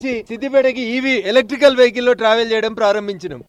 నుంచి సిద్దిపేటకి EV electrical vehicle లో ట్రావెల్ చేయడం ప్రారంభించినాం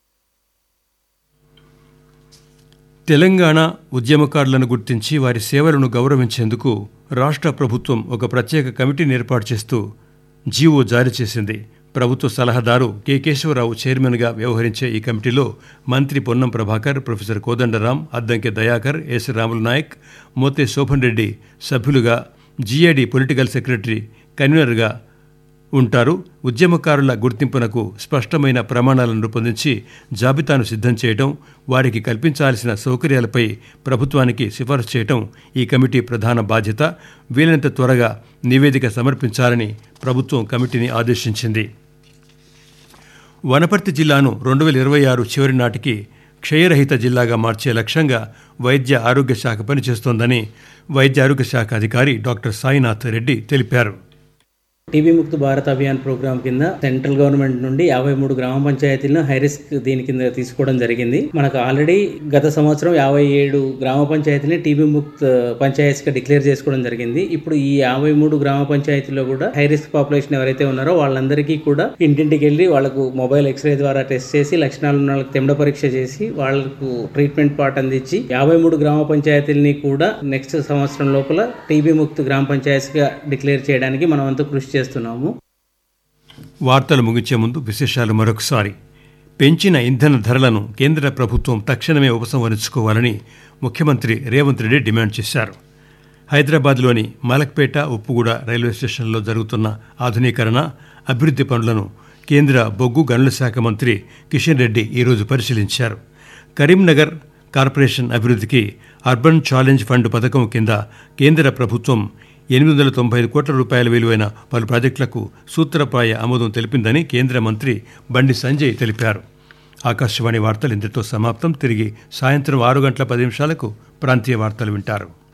తెలంగాణ ఉద్యమకారులను గుర్తించి వారి సేవలను గౌరవించేందుకు రాష్ట్ర ప్రభుత్వం ఒక ప్రత్యేక కమిటీని ఏర్పాటు చేస్తూ జీవో జారీ చేసింది ప్రభుత్వ సలహాదారు కె కేశవరావు చైర్మన్గా వ్యవహరించే ఈ కమిటీలో మంత్రి పొన్నం ప్రభాకర్ ప్రొఫెసర్ కోదండరాం అద్దంకి దయాకర్ ఎస్ రాములు నాయక్ మోతే శోభన్ రెడ్డి సభ్యులుగా జీఏడి పొలిటికల్ సెక్రటరీ కన్వీనర్గా ఉంటారు ఉద్యమకారుల గుర్తింపునకు స్పష్టమైన ప్రమాణాలను రూపొందించి జాబితాను సిద్ధం చేయడం వారికి కల్పించాల్సిన సౌకర్యాలపై ప్రభుత్వానికి సిఫారసు చేయడం ఈ కమిటీ ప్రధాన బాధ్యత వీలైనంత త్వరగా నివేదిక సమర్పించాలని ప్రభుత్వం కమిటీని ఆదేశించింది వనపర్తి జిల్లాను రెండు వేల ఇరవై ఆరు చివరి నాటికి క్షయరహిత జిల్లాగా మార్చే లక్ష్యంగా వైద్య ఆరోగ్య శాఖ పనిచేస్తోందని వైద్య ఆరోగ్య శాఖ అధికారి డాక్టర్ సాయినాథ్ రెడ్డి తెలిపారు టీబీ ముక్త భారత్ అభియాన్ ప్రోగ్రామ్ కింద సెంట్రల్ గవర్నమెంట్ నుండి యాభై మూడు గ్రామ పంచాయతీలను హై రిస్క్ దీని కింద తీసుకోవడం జరిగింది మనకు ఆల్రెడీ గత సంవత్సరం యాభై ఏడు గ్రామ పంచాయతీని టీబీ ముక్త్ పంచాయతీస్ గా డిక్లేర్ చేసుకోవడం జరిగింది ఇప్పుడు ఈ యాభై మూడు గ్రామ పంచాయతీలో కూడా హై రిస్క్ పాపులేషన్ ఎవరైతే ఉన్నారో వాళ్ళందరికీ కూడా ఇంటింటికి వెళ్ళి వాళ్ళకు మొబైల్ ఎక్స్రే ద్వారా టెస్ట్ చేసి లక్షణాలు ఉన్న వాళ్ళకి తెండ పరీక్ష చేసి వాళ్ళకు ట్రీట్మెంట్ పార్ట్ అందించి యాభై మూడు గ్రామ పంచాయతీలని కూడా నెక్స్ట్ సంవత్సరం లోపల టీబీ ముక్త్ గ్రామ పంచాయతీస్ గా డిక్లేర్ చేయడానికి మనం అంతా కృషి చేస్తున్నాము వార్తలు ముగించే ముందు విశేషాలు మరొకసారి పెంచిన ఇంధన ధరలను కేంద్ర ప్రభుత్వం తక్షణమే ఉపసంహరించుకోవాలని ముఖ్యమంత్రి రేవంత్ రెడ్డి డిమాండ్ చేశారు హైదరాబాద్లోని మలక్పేట ఉప్పుగూడ రైల్వే స్టేషన్లో జరుగుతున్న ఆధునీకరణ అభివృద్ధి పనులను కేంద్ర బొగ్గు గనుల శాఖ మంత్రి కిషన్ రెడ్డి ఈరోజు పరిశీలించారు కరీంనగర్ కార్పొరేషన్ అభివృద్ధికి అర్బన్ ఛాలెంజ్ ఫండ్ పథకం కింద కేంద్ర ప్రభుత్వం ఎనిమిది వందల తొంభై ఐదు కోట్ల రూపాయల విలువైన పలు ప్రాజెక్టులకు సూత్రప్రాయ ఆమోదం తెలిపిందని కేంద్ర మంత్రి బండి సంజయ్ తెలిపారు ఆకాశవాణి వార్తలు ఇంతటితో సమాప్తం తిరిగి సాయంత్రం ఆరు గంటల పది నిమిషాలకు ప్రాంతీయ వార్తలు వింటారు